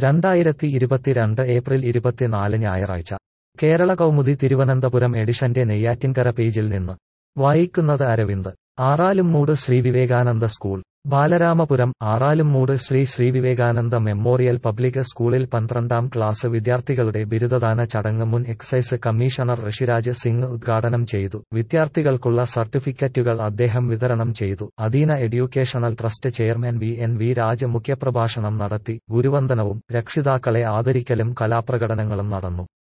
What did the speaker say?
രണ്ടായിരത്തി ഇരുപത്തിരണ്ട് ഏപ്രിൽ ഇരുപത്തിനാല് ഞായറാഴ്ച കേരള കൗമുദി തിരുവനന്തപുരം എഡിഷന്റെ നെയ്യാറ്റിൻകര പേജിൽ നിന്ന് വായിക്കുന്നത് Aravind Aralumoodu Sree Vivekananda school Balaramapuram Aralumoodu Sree Sree Vivekananda memorial public സ്കൂളിൽ പന്ത്രണ്ടാം ക്ലാസ് വിദ്യാർത്ഥികളുടെ ബിരുദദാന ചടങ്ങ് മുൻ എക്സൈസ് കമ്മീഷണർ ഋഷിരാജ് സിംഗ് ഉദ്ഘാടനം ചെയ്തു വിദ്യാർത്ഥികൾക്കുള്ള സർട്ടിഫിക്കറ്റുകൾ അദ്ദേഹം വിതരണം ചെയ്തു അധീന educational trust chairman V N V Raj മുഖ്യപ്രഭാഷണം നടത്തി ഗുരുവന്ദനവും രക്ഷിതാക്കളെ ആദരിക്കലും കലാപ്രകടനങ്ങളും നടന്നു